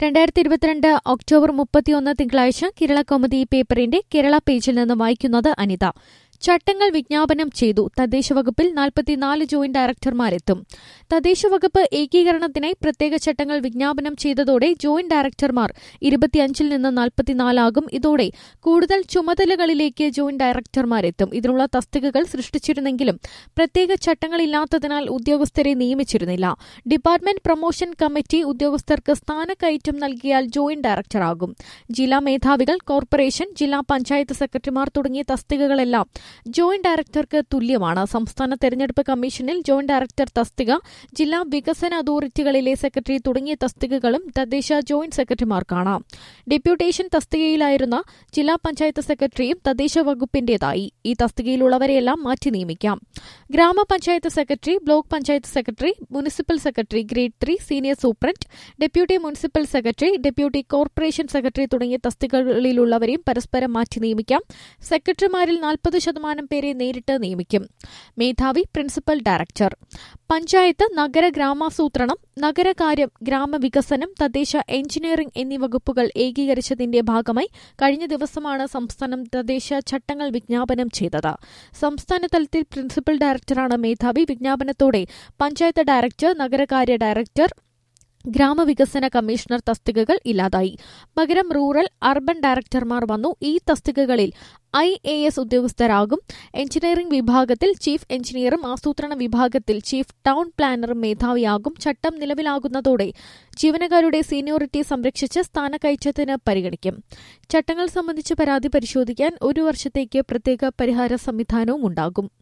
രണ്ടായിരത്തി ഇരുപത്തിരണ്ട് ഒക്ടോബർ മുപ്പത്തിയൊന്ന് തിങ്കളാഴ്ച കേരള കൗമുദി പേപ്പറിന്റെ കേരള പേജിൽ നിന്ന് വായിക്കുന്നത് അനിത ചട്ടങ്ങൾ വിജ്ഞാപനം ചെയ്തു തദ്ദേശ വകുപ്പിൽ നാൽപ്പത്തിനാല് ജോയിന്റ് ഡയറക്ടർമാരെത്തും തദ്ദേശ വകുപ്പ് ഏകീകരണത്തിനായി പ്രത്യേക ചട്ടങ്ങൾ വിജ്ഞാപനം ചെയ്തതോടെ ജോയിന്റ് ഡയറക്ടർമാർ ഇരുപത്തിയഞ്ചിൽ നിന്ന് നാൽപ്പത്തിനാലാകും ഇതോടെ കൂടുതൽ ചുമതലകളിലേക്ക് ജോയിന്റ് ഡയറക്ടർമാരെത്തും ഇതിനുള്ള തസ്തികകൾ സൃഷ്ടിച്ചിരുന്നെങ്കിലും പ്രത്യേക ചട്ടങ്ങളില്ലാത്തതിനാൽ ഉദ്യോഗസ്ഥരെ നിയമിച്ചിരുന്നില്ല ഡിപ്പാർട്ട്മെന്റ് പ്രൊമോഷൻ കമ്മിറ്റി ഉദ്യോഗസ്ഥർക്ക് സ്ഥാനക്കയറ്റം നൽകിയാൽ ജോയിന്റ് ഡയറക്ടറാകും ജില്ലാ മേധാവികൾ കോർപ്പറേഷൻ ജില്ലാ പഞ്ചായത്ത് സെക്രട്ടറിമാർ തുടങ്ങിയ തസ്തികകളെല്ലാം ജോയിന്റ് ഡയറക്ടർക്ക് തുല്യമാണ് സംസ്ഥാന തെരഞ്ഞെടുപ്പ് കമ്മീഷനിൽ ജോയിന്റ് ഡയറക്ടർ തസ്തിക ജില്ലാ വികസന അതോറിറ്റികളിലെ സെക്രട്ടറി തുടങ്ങിയ തസ്തികകളും തദ്ദേശ ജോയിന്റ് സെക്രട്ടറിമാർക്കാണ് ഡെപ്യൂട്ടേഷൻ തസ്തികയിലായിരുന്ന ജില്ലാ പഞ്ചായത്ത് സെക്രട്ടറിയും തദ്ദേശ വകുപ്പിന്റേതായി ഈ തസ്തികയിലുള്ളവരെയെല്ലാം മാറ്റി നിയമിക്കാം ഗ്രാമപഞ്ചായത്ത് secretary block panchayat secretary municipal secretary grade three senior superintendent deputy municipal secretary deputy corporation secretary തുടങ്ങിയ തസ്തികകളിലുള്ളവരെയും പരസ്പരം മാറ്റി നിയമിക്കാം സെക്രട്ടറിമാരിൽ നാൽപ്പത് ശതമാനം പേരെ നേരിട്ട് നിയമിക്കും മേധാവി പ്രിൻസിപ്പൽ ഡയറക്ടർ പഞ്ചായത്ത് നഗര ഗ്രാമാസൂത്രണം നഗരകാര്യം ഗ്രാമവികസനം തദ്ദേശ എഞ്ചിനീയറിംഗ് എന്നീ വകുപ്പുകൾ ഏകീകരിച്ചതിന്റെ ഭാഗമായി കഴിഞ്ഞ ദിവസമാണ് സംസ്ഥാനം തദ്ദേശ ചട്ടങ്ങൾ വിജ്ഞാപനം ചെയ്തത് സംസ്ഥാന തലത്തിൽ പ്രിൻസിപ്പൽ ഡയറക്ടറാണ് മേധാവി വിജ്ഞാപനത്തോടെ പഞ്ചായത്ത് ഡയറക്ടർ നഗരകാര്യ ഡയറക്ടർ ഗ്രാമവികസന കമ്മീഷണർ തസ്തികകൾ ഇല്ലാതായി പകരം റൂറൽ അർബൻ ഡയറക്ടർമാർ വന്നു ഈ തസ്തികകളിൽ ഐ എ എസ് ഉദ്യോഗസ്ഥരാകും എഞ്ചിനീയറിംഗ് വിഭാഗത്തിൽ ചീഫ് എഞ്ചിനീയറും ആസൂത്രണ വിഭാഗത്തിൽ ചീഫ് ടൗൺ പ്ലാനറും മേധാവിയാകും ചട്ടം നിലവിലാകുന്നതോടെ ജീവനക്കാരുടെ സീനിയോറിറ്റി സംരക്ഷിച്ച് സ്ഥാനക്കയറ്റത്തിന് പരിഗണിക്കും ചട്ടങ്ങൾ സംബന്ധിച്ച് പരാതി പരിശോധിക്കാൻ ഒരു വർഷത്തേക്ക് പ്രത്യേക പരിഹാര സംവിധാനവും ഉണ്ടാകും